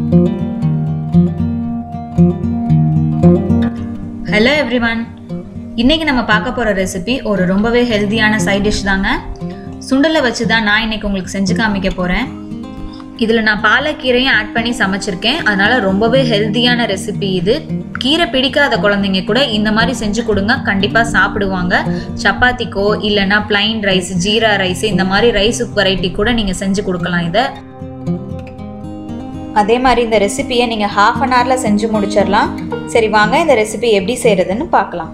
hello everyone இன்னைக்கு நம்ம பார்க்க போகிற ரெசிபி ஒரு ரொம்பவே ஹெல்த்தியான சைட் டிஷ் தாங்க சுண்டலை வச்சு தான் நான் இன்னைக்கு உங்களுக்கு செஞ்சு காமிக்க போகிறேன் இதில் நான் பாலக்கீரையும் ஆட் பண்ணி சமைச்சிருக்கேன் அதனால ரொம்பவே ஹெல்த்தியான ரெசிபி இது கீரை பிடிக்காத குழந்தைங்க கூட இந்த மாதிரி செஞ்சு கொடுங்க கண்டிப்பாக சாப்பிடுவாங்க சப்பாத்திக்கோ இல்லைன்னா பிளைன் ரைஸ் ஜீரா ரைஸ் இந்த மாதிரி ரைஸ் வெரைட்டி கூட நீங்கள் செஞ்சு கொடுக்கலாம் இதை அதே மாதிரி இந்த ரெசிபியை நீங்கள் ஹாஃப் அன் ஹவரில் செஞ்சு முடிச்சிடலாம் சரி வாங்க இந்த ரெசிபி எப்படி செய்கிறதுன்னு பார்க்கலாம்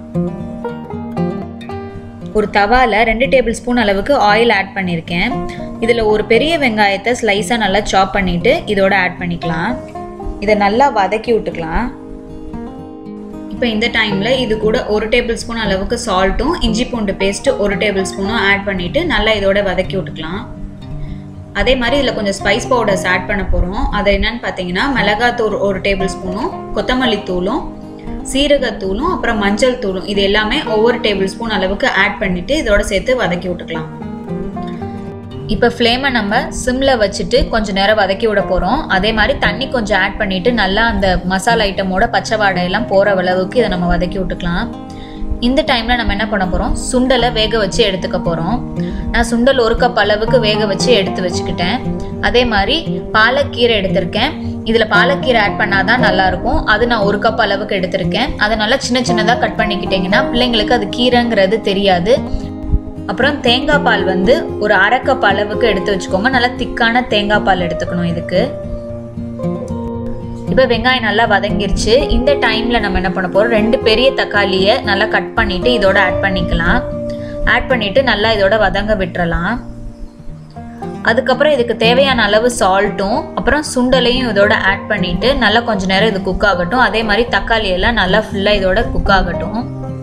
ஒரு தவாவில் ரெண்டு டேபிள் ஸ்பூன் அளவுக்கு ஆயில் ஆட் பண்ணியிருக்கேன் இதில் ஒரு பெரிய வெங்காயத்தை ஸ்லைஸாக நல்லா சாப் பண்ணிவிட்டு இதோட ஆட் பண்ணிக்கலாம் இதை நல்லா வதக்கி விட்டுக்கலாம் இப்போ இந்த டைமில் இது கூட ஒரு டேபிள் ஸ்பூன் அளவுக்கு சால்ட்டும் இஞ்சி பூண்டு பேஸ்ட்டு ஒரு டேபிள் ஸ்பூனும் ஆட் பண்ணிவிட்டு நல்லா இதோட வதக்கி விட்டுக்கலாம் அதே மாதிரி இதில் கொஞ்சம் ஸ்பைஸ் பவுடர்ஸ் ஆட் பண்ண போகிறோம் அது என்னன்னு பார்த்தீங்கன்னா மிளகாத்தூள் ஒரு டேபிள் ஸ்பூனும் கொத்தமல்லி தூளும் சீரகத்தூளும் அப்புறம் மஞ்சள் தூளும் இது எல்லாமே ஒவ்வொரு டேபிள் ஸ்பூன் அளவுக்கு ஆட் பண்ணிவிட்டு இதோட சேர்த்து வதக்கி விட்டுக்கலாம் இப்போ ஃப்ளேமை நம்ம சிம்மில் வச்சுட்டு கொஞ்சம் நேரம் வதக்கி விட போகிறோம் அதே மாதிரி தண்ணி கொஞ்சம் ஆட் பண்ணிவிட்டு நல்லா அந்த மசாலா ஐட்டமோட பச்சை வாடையெல்லாம் போகிற அளவுக்கு இதை நம்ம வதக்கி விட்டுக்கலாம் இந்த டைமில் நம்ம என்ன பண்ண போகிறோம் சுண்டலை வேக வச்சு எடுத்துக்க போகிறோம் நான் சுண்டல் ஒரு கப் அளவுக்கு வேக வச்சு எடுத்து வச்சுக்கிட்டேன் அதே மாதிரி பாலக்கீரை எடுத்திருக்கேன் இதில் பாலக்கீரை ஆட் பண்ணாதான் நல்லாயிருக்கும் அது நான் ஒரு கப் அளவுக்கு எடுத்திருக்கேன் அதை நல்லா சின்ன சின்னதாக கட் பண்ணிக்கிட்டிங்கன்னா பிள்ளைங்களுக்கு அது கீரைங்கிறது தெரியாது அப்புறம் தேங்காய் பால் வந்து ஒரு அரை கப் அளவுக்கு எடுத்து வச்சுக்கோங்க நல்லா திக்கான தேங்காய் பால் எடுத்துக்கணும் இதுக்கு இப்போ வெங்காயம் நல்லா வதங்கிருச்சு இந்த டைமில் நம்ம என்ன பண்ண போகிறோம் ரெண்டு பெரிய தக்காளியை நல்லா கட் பண்ணிவிட்டு இதோட ஆட் பண்ணிக்கலாம் ஆட் பண்ணிவிட்டு நல்லா இதோட வதங்க விட்டுறலாம் அதுக்கப்புறம் இதுக்கு தேவையான அளவு சால்ட்டும் அப்புறம் சுண்டலையும் இதோட ஆட் பண்ணிவிட்டு நல்லா கொஞ்சம் நேரம் இது குக் ஆகட்டும் அதே மாதிரி தக்காளி எல்லாம் நல்லா ஃபுல்லாக இதோட குக் ஆகட்டும்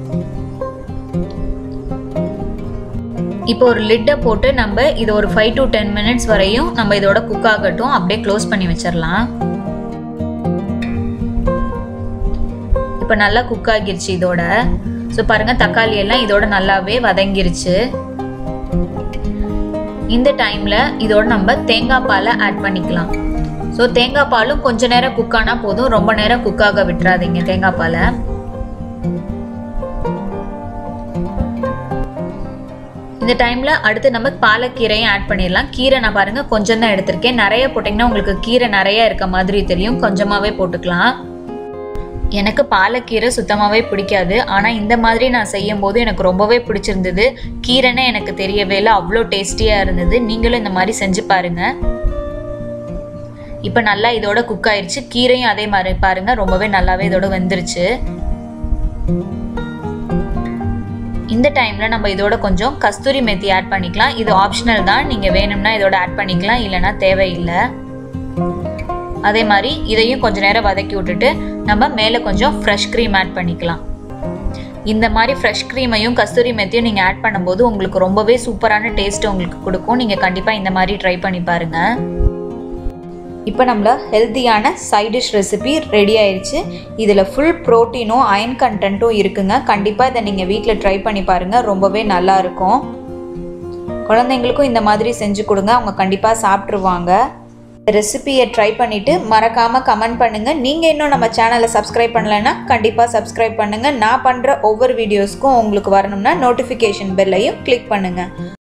இப்போ ஒரு லிட்டை போட்டு நம்ம இது ஒரு ஃபைவ் டு டென் மினிட்ஸ் வரையும் நம்ம இதோட குக் ஆகட்டும் அப்படியே க்ளோஸ் பண்ணி வச்சிடலாம் இப்போ நல்லா குக் ஆகிருச்சு இதோட ஸோ பாருங்க தக்காளி எல்லாம் இதோட நல்லாவே வதங்கிருச்சு இந்த டைம்ல இதோட நம்ம தேங்காய் பாலை ஆட் பண்ணிக்கலாம் ஸோ தேங்காய் பாலும் கொஞ்ச நேரம் குக் ஆனால் போதும் ரொம்ப நேரம் குக் ஆக விட்டுறாதீங்க தேங்காய் பாலை இந்த டைமில் அடுத்து நம்ம பாலக்கீரையும் ஆட் பண்ணிடலாம் கீரை நான் பாருங்கள் கொஞ்சம் தான் எடுத்திருக்கேன் நிறைய போட்டிங்கன்னா உங்களுக்கு கீரை நிறைய இருக்க மாதிரி தெரியும் கொஞ்சமாகவே போட்டுக்கலாம் எனக்கு பாலக்கீரை சுத்தமாகவே பிடிக்காது ஆனால் இந்த மாதிரி நான் செய்யும் போது எனக்கு ரொம்பவே பிடிச்சிருந்தது கீரைன்னு எனக்கு தெரியவே இல்லை அவ்வளோ டேஸ்டியாக இருந்தது நீங்களும் இந்த மாதிரி செஞ்சு பாருங்கள் இப்போ நல்லா இதோட குக் ஆயிடுச்சு கீரையும் அதே மாதிரி பாருங்கள் ரொம்பவே நல்லாவே இதோட வெந்துருச்சு இந்த டைமில் நம்ம இதோட கொஞ்சம் கஸ்தூரி மெத்தி ஆட் பண்ணிக்கலாம் இது ஆப்ஷனல் தான் நீங்கள் வேணும்னா இதோட ஆட் பண்ணிக்கலாம் இல்லைன்னா தேவையில்லை அதே மாதிரி இதையும் கொஞ்சம் நேரம் வதக்கி விட்டுட்டு நம்ம மேலே கொஞ்சம் ஃப்ரெஷ் க்ரீம் ஆட் பண்ணிக்கலாம் இந்த மாதிரி ஃப்ரெஷ் க்ரீமையும் கஸ்தூரி மெத்தியும் நீங்கள் ஆட் பண்ணும்போது உங்களுக்கு ரொம்பவே சூப்பரான டேஸ்ட் உங்களுக்கு கொடுக்கும் நீங்கள் கண்டிப்பாக இந்த மாதிரி ட்ரை பண்ணி பாருங்கள் இப்போ நம்மள ஹெல்த்தியான சைட் டிஷ் ரெசிபி ரெடி ஆயிடுச்சு இதில் ஃபுல் ப்ரோட்டீனும் அயன் கண்டென்ட்டும் இருக்குங்க கண்டிப்பாக இதை நீங்கள் வீட்டில் ட்ரை பண்ணி பாருங்கள் ரொம்பவே நல்லா இருக்கும் குழந்தைங்களுக்கும் இந்த மாதிரி செஞ்சு கொடுங்க அவங்க கண்டிப்பாக சாப்பிட்ருவாங்க ரெசிபியை ட்ரை பண்ணிவிட்டு மறக்காமல் கமெண்ட் பண்ணுங்கள் நீங்கள் இன்னும் நம்ம சேனலை சப்ஸ்கிரைப் பண்ணலைன்னா கண்டிப்பாக சப்ஸ்கிரைப் பண்ணுங்கள் நான் பண்ணுற ஒவ்வொரு வீடியோஸ்க்கும் உங்களுக்கு வரணும்னா நோட்டிஃபிகேஷன் பெல்லையும் கிளிக் பண்ணுங்கள்